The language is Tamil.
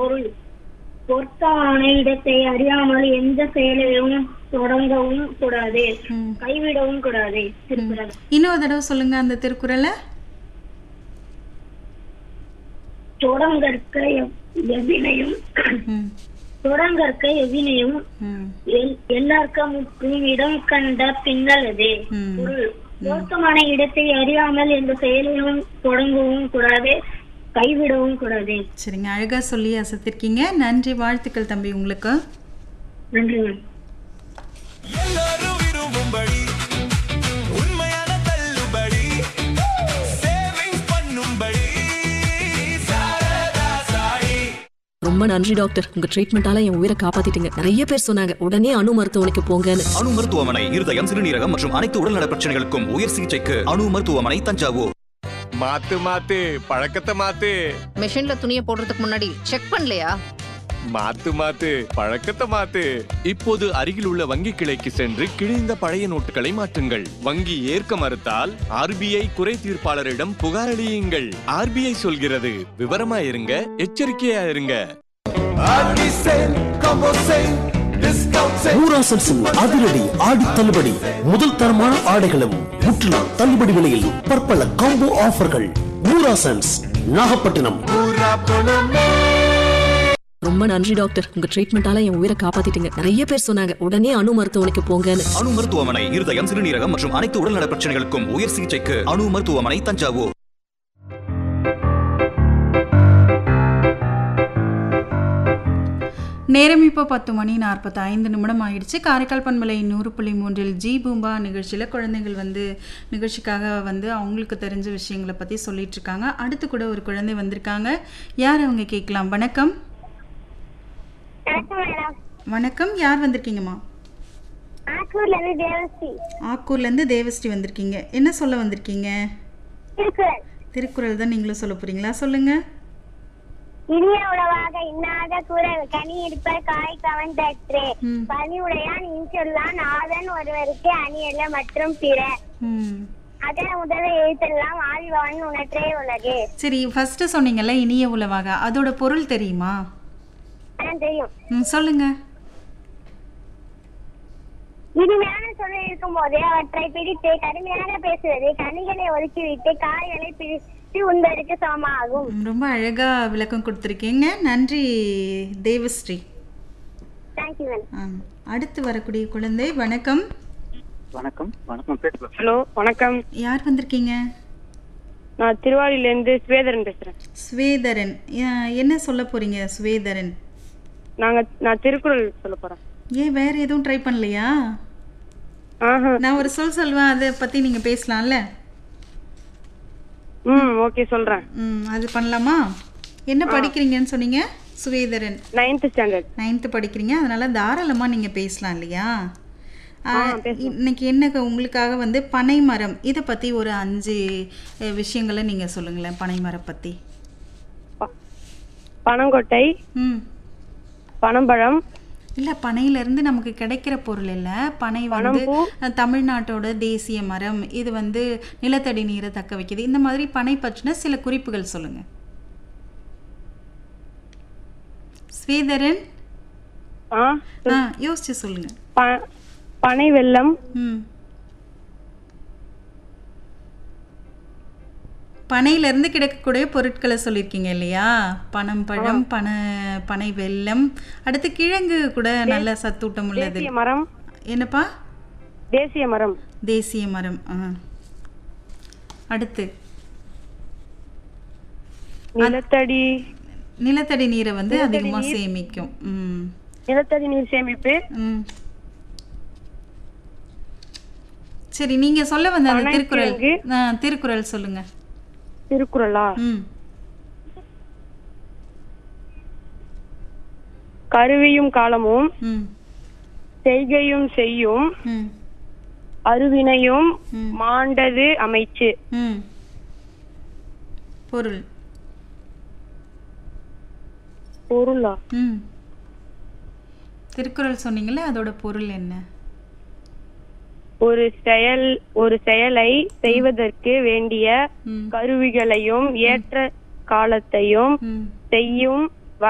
பொருள் பொருத்தமான இடத்தை அறியாமல் எந்த செயலையும் தொடங்கவும் கூடாது ம். கைவிடவும் கூடாது திருக்குறள் இன்னொரு தடவை சொல்லுங்க அந்த திருக்குறளை தொடங்கற்க எவ்- எவ்வினையும் ம் தொடங்கற்க எவ்வினையும் ம் எல்- எல்லாருக்கும் இடம் கண்ட பின்னலது ம். பொருள் பொருத்தமான இடத்தை அறியாமல் எந்த செயலையும் தொடங்கவும் கூடாது கைவிடவும் கூடாது சரிங்க அழகா சொல்லி அசத்திருக்கீங்க நன்றி வாழ்த்துக்கள் தம்பி உங்களுக்கு நன்றி மேம் எல்லாரும் விரும்பும்படி உண்மையான தள்ளுபடி சேவிங்ஸ் பண்ணும்படி சாரதா சாயி ரொம்ப நன்றி டாக்டர் உங்க ட்ரீட்மெண்டால என் உயிரை காப்பாத்திட்டீங்க நிறைய பேர் சொன்னாங்க உடனே அணு மருத்துவமனைக்கு போங்கன்னு அணு மருத்துவமனை இருதயம் சிறுநீரகம் மற்றும் அனைத்து உடல்நல பிரச்சனைகளுக்கும் உயர் சிகிச்சைக்கு அணு மருத்துவமனை தஞ்சாவூர் மாத்து மாத்து பழக்கத்தை மாத்து மிஷின்ல துணியை போடுறதுக்கு முன்னாடி செக் பண்ணலையா மாத்து மாத்து பழக்கத்தை மாத்து இப்போது அருகில் உள்ள வங்கி கிளைக்கு சென்று கிழிந்த பழைய நோட்டுகளை மாற்றுங்கள் வங்கி ஏற்க மறுத்தால் ஆர்பிஐ குறை தீர்ப்பாளரிடம் புகார் அளியுங்கள் ஆர்பிஐ சொல்கிறது விவரமா இருங்க எச்சரிக்கையா இருங்க ஊராசன்ஸின் அதிரடி ஆடி தள்ளுபடி முதல் தரமான ஆடைகளும் முற்றிலும் தள்ளுபடி விலையில் பற்பல காம்போ ஆஃபர்கள் ஊராசன்ஸ் நாகப்பட்டினம் ரொம்ப நன்றி டாக்டர் உங்க ட்ரீட்மெண்டால என் உயிரை காப்பாத்திட்டீங்க நிறைய பேர் சொன்னாங்க உடனே அணு மருத்துவமனைக்கு போங்கன்னு அணு மருத்துவமனை இருதயம் சிறுநீரகம் மற்றும் அனைத்து உடல்நல பிரச்சனைகளுக்கும் உயர் சிகிச்சைக்கு அணு மருத்துவமனை தஞ்சாவூர் நேரம் இப்போ பத்து மணி நாற்பத்தி ஐந்து நிமிடம் ஆயிடுச்சு காரைக்கால் பண்பலை நூறு புள்ளி மூன்றில் ஜி பூம்பா நிகழ்ச்சியில் குழந்தைகள் வந்து நிகழ்ச்சிக்காக வந்து அவங்களுக்கு தெரிஞ்ச விஷயங்களை பற்றி சொல்லிட்டு இருக்காங்க அடுத்து கூட ஒரு குழந்தை வந்திருக்காங்க யார் அவங்க கேட்கலாம் வணக்கம் வணக்கம் யார் வந்திருக்கீங்கம்மா ஆக்கூர்ல இருந்து தேவஸ்ரீ ஆக்கூர்லேருந்து தேவஸ்ரீ வந்திருக்கீங்க என்ன சொல்ல வந்திருக்கீங்க திருக்குறள் திருக்குறள் தான் நீங்களும் சொல்ல போறீங்களா சொல்லுங்கள் இனிய உணவாக இன்னாத கூற கனி இருப்ப காய் கவன் தற்றே ம். பனி உடையான் இன்சொல்லான் ஆதன் ஒருவருக்கு அணியல்ல மற்றும் பிற ம் அகர முதல எழுத்தெல்லாம் ஆதிவான் உணற்றே உலகு சரி ஃபஸ்ட்டு சொன்னீங்கல்ல இனிய உலவாக அதோட பொருள் தெரியுமா அதான் தெரியும் ம் சொல்லுங்க இனிமையான சொல்ல இருக்கும் போதே அவற்றை பிடித்து கடுமையாக பேசுவது கனிகளை ஒதுக்கிவிட்டு காய்களை பிரித்து உண்பதற்கு சமமாகும் ம், ரொம்ப அழகா விளக்கம் கொடுத்துருக்கீங்க நன்றி தேவஸ்ரீ தேங்க்யூ மேம் ஆம். அடுத்து வரக்கூடிய குழந்தை வணக்கம் வணக்கம் வணக்கம் பேசலாம் ஹலோ வணக்கம் யார் வந்திருக்கீங்க நான் திருவாரூர்லேருந்து ஸ்வேதரன் பேசுகிறேன் ஸ்வேதரன் ஏ- என்ன சொல்ல போறீங்க ஸ்வேதரன் நாங்கள் நான் திருக்குறள் சொல்ல போகிறேன் ஏன் வேற எதுவும் ட்ரை பண்ணலையா ஆஹா நான் ஒரு சொல் சொல்வேன் அதை பத்தி நீங்க பேசலாம்ல ம் ஓகே சொல்கிறேன் ம் அது பண்ணலாமா என்ன படிக்கிறீங்கன்னு சொன்னீங்க சுவேதரன் நைன்த் ஸ்டாண்டர்ட் நைன்த்து படிக்கிறீங்க அதனால தாராளமாக நீங்கள் பேசலாம் இல்லையா ஆ, இன்னைக்கு என்ன உங்களுக்காக வந்து பனை மரம் இதை பற்றி ஒரு அஞ்சு அஹ், விஷயங்களை நீங்கள் சொல்லுங்களேன் பனை மரம் பற்றி பனங்கொட்டை ம் பனம்பழம் இல்லை பனையிலேருந்து நமக்கு கிடைக்கிற பொருள் இல்லை பனை வந்து அஹ், தமிழ்நாட்டோட தேசிய மரம் இது வந்து நிலத்தடி நீரை தக்க வைக்குது இந்த மாதிரி பனை பற்றின சில குறிப்புகள் சொல்லுங்கள் ஸ்ரீதரன் ஆ ஆ யோசிச்சு சொல்லுங்கள் ப பனை வெல்லம் ம் பனையிலேருந்து கிடைக்கக்கூடிய பொருட்களை சொல்லியிருக்கீங்க இல்லையா பனம் பழம் பனை பனை வெல்லம் அடுத்து கிழங்கு கூட நல்ல சத்தூட்டம் உள்ளது தேசிய மரம் என்னப்பா தேசிய மரம் தேசிய மரம் ஆ அடுத்து நிலத்தடி நிலத்தடி நீரை வந்து அதிகமாக சேமிக்கும் ம் நிலத்தடி நீர் சேமிப்பு ம் சரி நீங்க சொல்ல வந்த அந்த திருக்குறள் பனைக்கிழங்கு. ஆ, திருக்குறள் சொல்லுங்க திருக்குறளா ம் கருவியும் காலமும் ம் செய்கையும் செய்யும் ம் அருவினையும் ம். மாண்டது அமைச்சு ம் பொருள் பொருளா ம் திருக்குறள் சொன்னீங்களே அதோட பொருள் என்ன ஒரு செயல் ஒரு செயலை செய்வதற்கு வேண்டிய ம் கருவிகளையும் ஏற்ற காலத்தையும் ம் செய்யும்